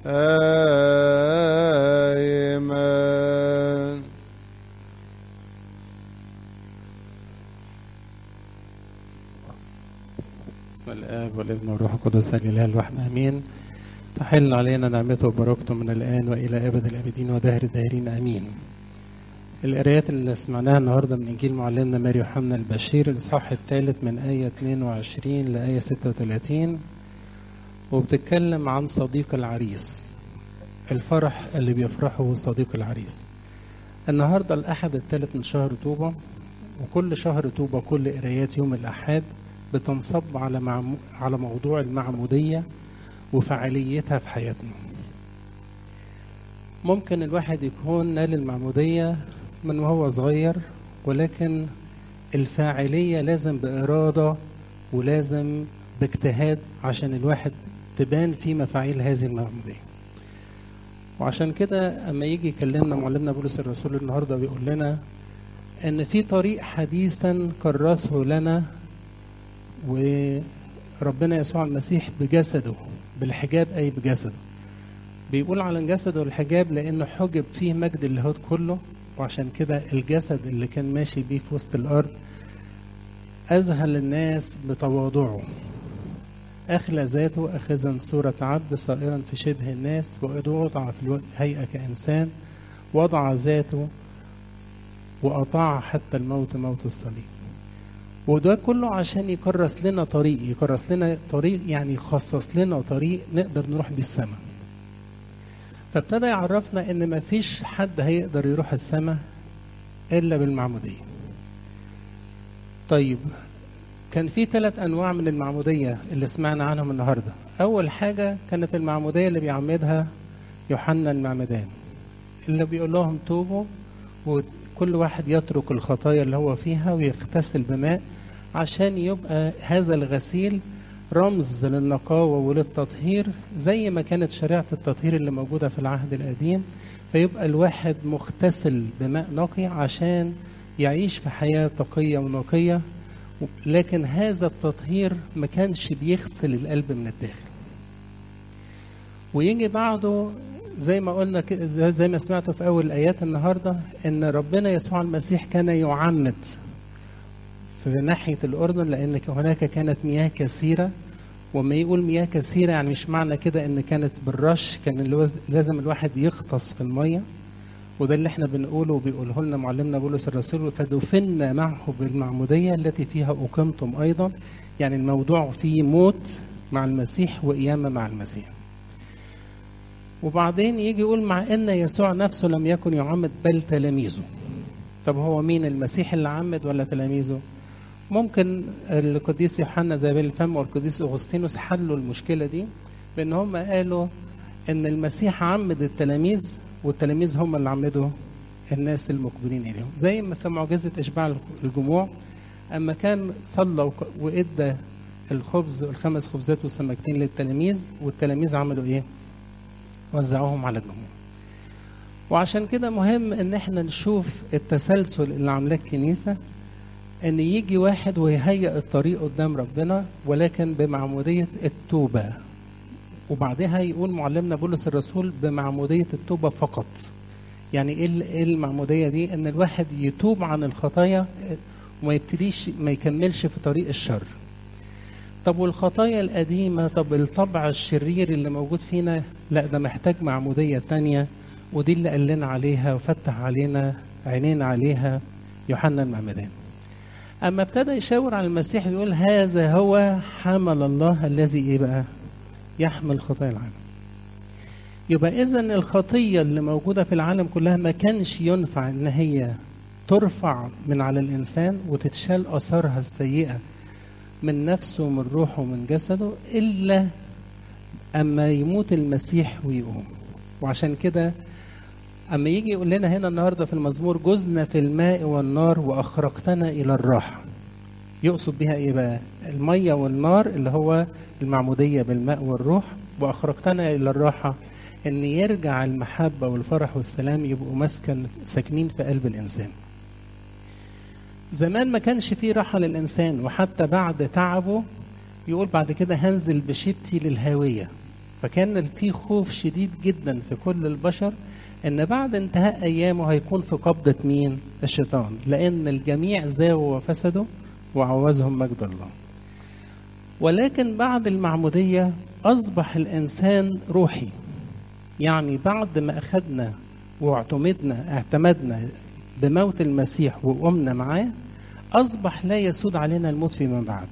آمين بسم الآب والابن والروح القدس الإله الواحد آمين تحل علينا نعمته وبركته من الآن وإلى أبد الآبدين ودهر الداهرين آمين القرايات اللي سمعناها النهارده من إنجيل معلمنا ماري يوحنا البشير الإصحاح الثالث من آية 22 لآية 36 وبتتكلم عن صديق العريس الفرح اللي بيفرحه صديق العريس النهارده الأحد الثالث من شهر طوبة وكل شهر طوبة كل قرايات يوم الأحد بتنصب على معمو... على موضوع المعمودية وفعاليتها في حياتنا ممكن الواحد يكون نال المعمودية من وهو صغير ولكن الفاعلية لازم بإرادة ولازم باجتهاد عشان الواحد تبان في مفاعيل هذه المعمودية وعشان كده أما يجي يكلمنا معلمنا بولس الرسول النهاردة بيقول لنا أن في طريق حديثا كرسه لنا وربنا يسوع المسيح بجسده بالحجاب أي بجسده بيقول على جسده الحجاب لأنه حجب فيه مجد اللاهوت كله وعشان كده الجسد اللي كان ماشي بيه في وسط الأرض أذهل الناس بتواضعه أخلى ذاته أخذا صورة عبد صائرا في شبه الناس ووضع في الهيئة كإنسان وضع ذاته وأطاع حتى الموت موت الصليب وده كله عشان يكرس لنا طريق يكرس لنا طريق يعني يخصص لنا طريق نقدر نروح بيه السماء فابتدى يعرفنا ان ما فيش حد هيقدر يروح السماء الا بالمعموديه طيب كان في ثلاث انواع من المعموديه اللي سمعنا عنهم النهارده اول حاجه كانت المعموديه اللي بيعمدها يوحنا المعمدان اللي بيقول لهم توبوا وكل واحد يترك الخطايا اللي هو فيها ويغتسل بماء عشان يبقى هذا الغسيل رمز للنقاوة وللتطهير زي ما كانت شريعة التطهير اللي موجودة في العهد القديم فيبقى الواحد مغتسل بماء نقي عشان يعيش في حياة تقية ونقية لكن هذا التطهير ما كانش بيغسل القلب من الداخل ويجي بعده زي ما قلنا زي ما سمعتوا في اول الايات النهارده ان ربنا يسوع المسيح كان يعمد في ناحيه الاردن لان هناك كانت مياه كثيره وما يقول مياه كثيره يعني مش معنى كده ان كانت بالرش كان لازم الواحد يغطس في الميه وده اللي احنا بنقوله وبيقوله لنا معلمنا بولس الرسول فدفنا معه بالمعموديه التي فيها اقمتم ايضا يعني الموضوع فيه موت مع المسيح وقيامه مع المسيح وبعدين يجي يقول مع ان يسوع نفسه لم يكن يعمد بل تلاميذه طب هو مين المسيح اللي عمد ولا تلاميذه ممكن القديس يوحنا زابيل الفم والقديس اغسطينوس حلوا المشكله دي بان هم قالوا ان المسيح عمد التلاميذ والتلاميذ هم اللي عمدوا الناس المقبلين اليهم زي ما في معجزه اشباع الجموع اما كان صلى وادى الخبز الخمس خبزات والسمكتين للتلاميذ والتلاميذ عملوا ايه؟ وزعوهم على الجموع وعشان كده مهم ان احنا نشوف التسلسل اللي عاملاه الكنيسه ان يجي واحد ويهيئ الطريق قدام ربنا ولكن بمعموديه التوبه وبعدها يقول معلمنا بولس الرسول بمعموديه التوبه فقط يعني ايه المعموديه دي ان الواحد يتوب عن الخطايا وما يبتديش ما يكملش في طريق الشر طب والخطايا القديمة طب الطبع الشرير اللي موجود فينا لا ده محتاج معمودية تانية ودي اللي قال لنا عليها وفتح علينا عينينا عليها يوحنا المعمدان أما ابتدى يشاور على المسيح يقول هذا هو حمل الله الذي إيه بقى يحمل خطايا العالم يبقى إذا الخطية اللي موجودة في العالم كلها ما كانش ينفع إن هي ترفع من على الإنسان وتتشال آثارها السيئة من نفسه ومن روحه ومن جسده إلا أما يموت المسيح ويقوم وعشان كده أما يجي يقول لنا هنا النهاردة في المزمور جزنا في الماء والنار وأخرجتنا إلى الراحة يقصد بها إيه بقى المية والنار اللي هو المعمودية بالماء والروح وأخرجتنا إلى الراحة إن يرجع المحبة والفرح والسلام يبقوا مسكن ساكنين في قلب الإنسان زمان ما كانش فيه راحة للإنسان وحتى بعد تعبه يقول بعد كده هنزل بشبتي للهاوية فكان في خوف شديد جدا في كل البشر ان بعد انتهاء ايامه هيكون في قبضه مين الشيطان لان الجميع زاغوا وفسدوا وعوزهم مجد الله ولكن بعد المعموديه اصبح الانسان روحي يعني بعد ما اخذنا واعتمدنا اعتمدنا بموت المسيح وقمنا معاه اصبح لا يسود علينا الموت فيما بعد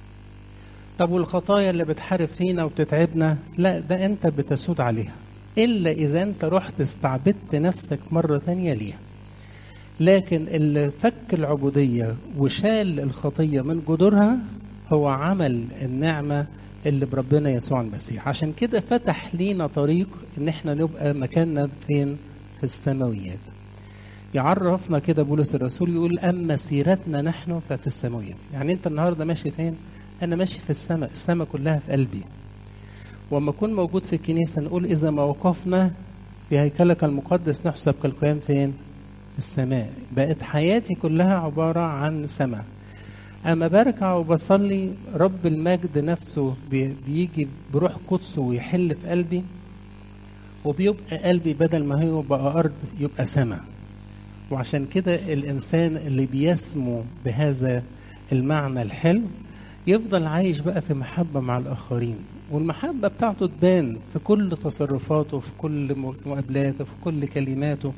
طب والخطايا اللي بتحارب فينا وبتتعبنا لا ده انت بتسود عليها الا اذا انت رحت استعبدت نفسك مره ثانيه ليها لكن اللي فك العبوديه وشال الخطيه من جذورها هو عمل النعمه اللي بربنا يسوع المسيح عشان كده فتح لينا طريق ان احنا نبقى مكاننا فين في السماويات يعرفنا كده بولس الرسول يقول اما سيرتنا نحن ففي السماويات يعني انت النهارده ماشي فين انا ماشي في السماء السماء كلها في قلبي وما اكون موجود في الكنيسه نقول اذا ما وقفنا في هيكلك المقدس نحسب كالقيام فين في السماء بقت حياتي كلها عباره عن سماء اما بركع وبصلي رب المجد نفسه بيجي بروح قدسه ويحل في قلبي وبيبقى قلبي بدل ما هو بقى ارض يبقى سماء وعشان كده الانسان اللي بيسمو بهذا المعنى الحلو يفضل عايش بقى في محبه مع الاخرين والمحبه بتاعته تبان في كل تصرفاته في كل مقابلاته في كل كلماته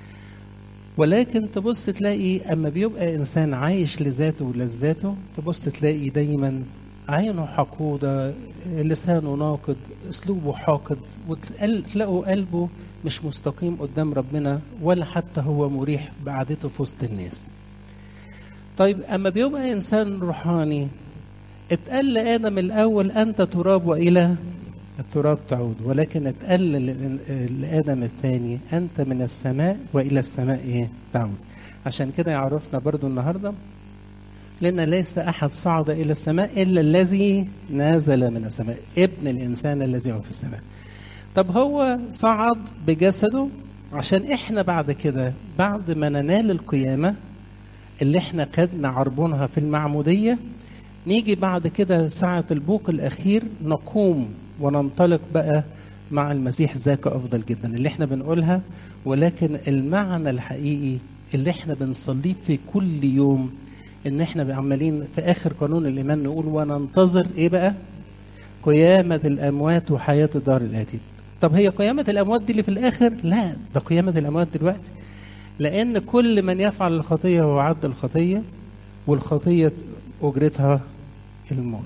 ولكن تبص تلاقي اما بيبقى انسان عايش لذاته ولذاته تبص تلاقي دايما عينه حقوده لسانه ناقد اسلوبه حاقد وتلاقوا قلبه مش مستقيم قدام ربنا ولا حتى هو مريح بقعدته في وسط الناس طيب اما بيبقى انسان روحاني اتقال لادم الاول انت تراب والى التراب تعود ولكن اتقال لادم الثاني انت من السماء والى السماء ايه تعود عشان كده يعرفنا برضو النهارده لان ليس احد صعد الى السماء الا الذي نزل من السماء ابن الانسان الذي هو في السماء طب هو صعد بجسده عشان احنا بعد كده بعد ما ننال القيامه اللي احنا خدنا عربونها في المعموديه نيجي بعد كده ساعة البوق الأخير نقوم وننطلق بقى مع المسيح ذاك أفضل جدا اللي احنا بنقولها ولكن المعنى الحقيقي اللي احنا بنصليه في كل يوم ان احنا عمالين في اخر قانون الايمان نقول وننتظر ايه بقى قيامة الاموات وحياة الدار الاتي طب هي قيامة الاموات دي اللي في الاخر لا ده قيامة الاموات دلوقتي لان كل من يفعل الخطية هو عبد الخطية والخطية اجرتها الموت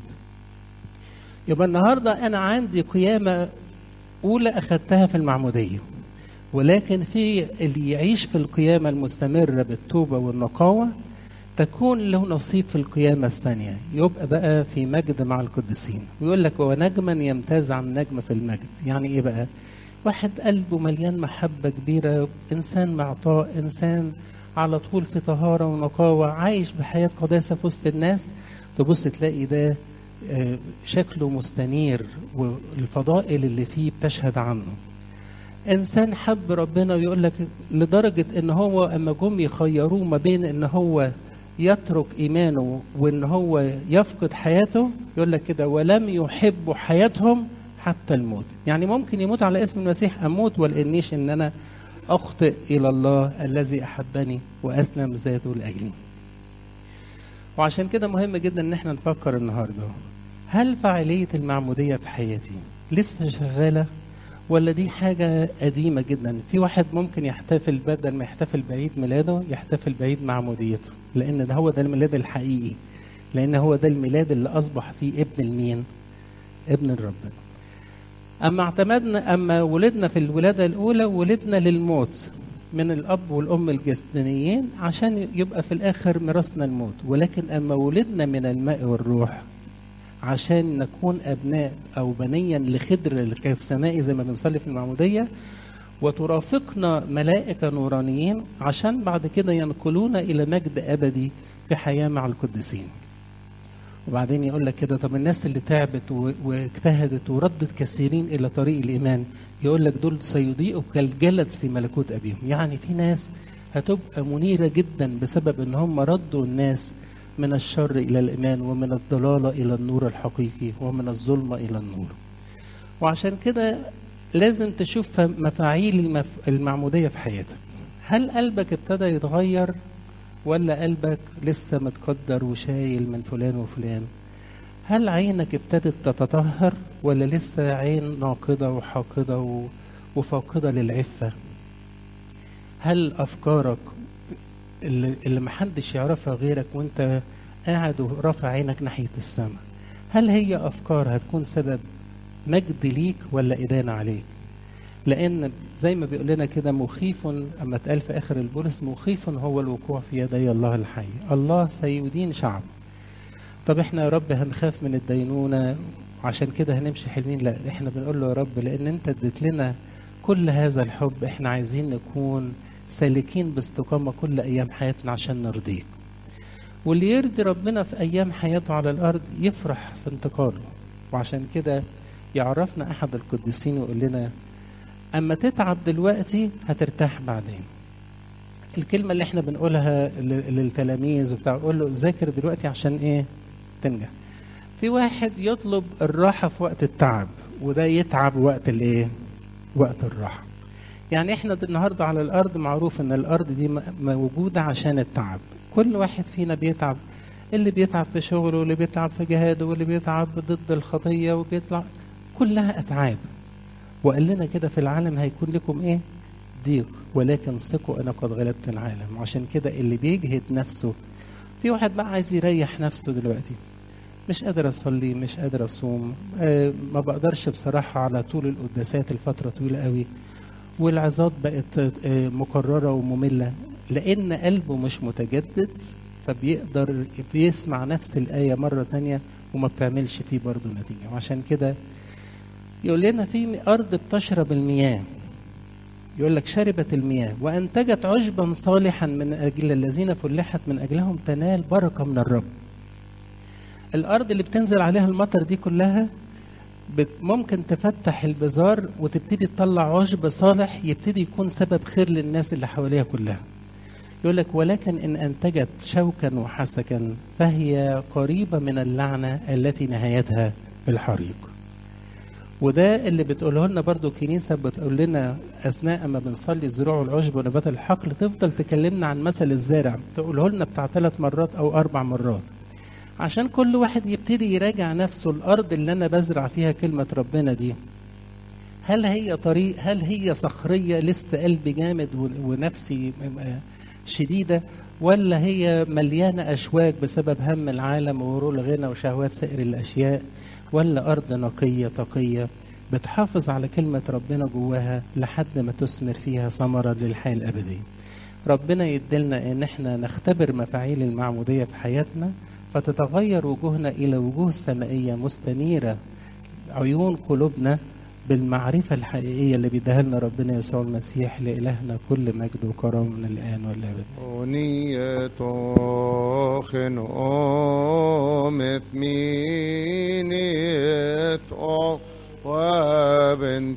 يبقى النهارده انا عندي قيامه اولى اخذتها في المعموديه ولكن في اللي يعيش في القيامه المستمره بالتوبه والنقاوه تكون له نصيب في القيامة الثانية يبقى بقى في مجد مع القديسين ويقول لك ونجما يمتاز عن نجم في المجد يعني ايه بقى واحد قلبه مليان محبة كبيرة إنسان معطاء إنسان على طول في طهارة ونقاوة عايش بحياة قداسة في وسط الناس تبص تلاقي ده شكله مستنير والفضائل اللي فيه بتشهد عنه انسان حب ربنا ويقول لك لدرجه ان هو اما جم يخيروه ما بين ان هو يترك ايمانه وان هو يفقد حياته يقول لك كده ولم يحبوا حياتهم حتى الموت يعني ممكن يموت على اسم المسيح اموت ولانيش ان انا اخطئ الى الله الذي احبني واسلم ذاته لاجلي وعشان كده مهم جدا ان احنا نفكر النهارده هل فعاليه المعموديه في حياتي لسه شغاله ولا دي حاجة قديمة جدا في واحد ممكن يحتفل بدل ما يحتفل بعيد ميلاده يحتفل بعيد معموديته لأن ده هو ده الميلاد الحقيقي لأن هو ده الميلاد اللي أصبح فيه ابن المين ابن الرب أما اعتمدنا أما ولدنا في الولادة الأولى ولدنا للموت من الأب والأم الجسدانيين عشان يبقى في الآخر ميراثنا الموت ولكن أما ولدنا من الماء والروح عشان نكون أبناء أو بنيا لخدر السمائي زي ما بنصلي في المعمودية وترافقنا ملائكة نورانيين عشان بعد كده ينقلونا إلى مجد أبدي في حياة مع القديسين وبعدين يقول لك كده طب الناس اللي تعبت واجتهدت وردت كثيرين إلى طريق الإيمان يقول لك دول سيضيئوا كالجلد في ملكوت أبيهم يعني في ناس هتبقى منيرة جدا بسبب ان هم ردوا الناس من الشر إلى الإيمان ومن الضلالة إلى النور الحقيقي ومن الظلمة إلى النور وعشان كده لازم تشوف مفاعيل المف... المعمودية في حياتك هل قلبك ابتدى يتغير ولا قلبك لسه متقدر وشايل من فلان وفلان هل عينك ابتدت تتطهر ولا لسه عين ناقضة وحاقدة و... وفاقدة للعفة هل أفكارك اللي, اللي محدش يعرفها غيرك وانت قاعد ورافع عينك ناحية السماء هل هي أفكار هتكون سبب مجد ليك ولا إدانة عليك لأن زي ما بيقول لنا كده مخيف أما اتقال في آخر البولس مخيف هو الوقوع في يدي الله الحي الله سيدين شعب طب احنا يا رب هنخاف من الدينونة عشان كده هنمشي حلوين لا احنا بنقول له يا رب لأن انت اديت لنا كل هذا الحب احنا عايزين نكون سالكين باستقامة كل أيام حياتنا عشان نرضيك واللي يرضي ربنا في أيام حياته على الأرض يفرح في انتقاله وعشان كده يعرفنا أحد القديسين ويقول لنا أما تتعب دلوقتي هترتاح بعدين الكلمة اللي احنا بنقولها للتلاميذ وبتاع قول له ذاكر دلوقتي عشان ايه تنجح في واحد يطلب الراحة في وقت التعب وده يتعب وقت الايه وقت الراحة يعني احنا النهاردة على الأرض معروف ان الأرض دي موجودة عشان التعب كل واحد فينا بيتعب اللي بيتعب في شغله واللي بيتعب في جهاده واللي بيتعب ضد الخطية وبيطلع كلها أتعاب وقال لنا كده في العالم هيكون لكم ايه ضيق ولكن ثقوا انا قد غلبت العالم وعشان كده اللي بيجهد نفسه في واحد بقى عايز يريح نفسه دلوقتي مش قادر اصلي مش قادر اصوم آه ما بقدرش بصراحه على طول القداسات الفتره طويله قوي والعظات بقت آه مكرره وممله لان قلبه مش متجدد فبيقدر بيسمع نفس الايه مره تانية وما بتعملش فيه برضه نتيجه وعشان كده يقول لنا في أرض بتشرب المياه يقول لك شربت المياه وأنتجت عشبا صالحا من أجل الذين فلحت من أجلهم تنال بركة من الرب الأرض اللي بتنزل عليها المطر دي كلها ممكن تفتح البزار وتبتدي تطلع عشب صالح يبتدي يكون سبب خير للناس اللي حواليها كلها يقول لك ولكن إن أنتجت شوكا وحسكا فهي قريبة من اللعنة التي نهايتها الحريق وده اللي بتقوله لنا برضو الكنيسة بتقول لنا أثناء ما بنصلي الزروع والعشب ونبات الحقل تفضل تكلمنا عن مثل الزارع تقوله لنا بتاع ثلاث مرات أو أربع مرات عشان كل واحد يبتدي يراجع نفسه الأرض اللي أنا بزرع فيها كلمة ربنا دي هل هي طريق هل هي صخرية لسه قلبي جامد ونفسي شديدة ولا هي مليانة أشواك بسبب هم العالم وغرور الغنى وشهوات سائر الأشياء ولا أرض نقية تقية بتحافظ على كلمة ربنا جواها لحد ما تثمر فيها ثمرة للحياة الأبدية ربنا يدلنا إن احنا نختبر مفاعيل المعمودية في حياتنا فتتغير وجوهنا إلى وجوه سمائية مستنيرة عيون قلوبنا بالمعرفة الحقيقية اللي بيديها لنا ربنا يسوع المسيح لإلهنا كل مجد وكرم من الآن والأبد. أنية خنومت مينيت وابن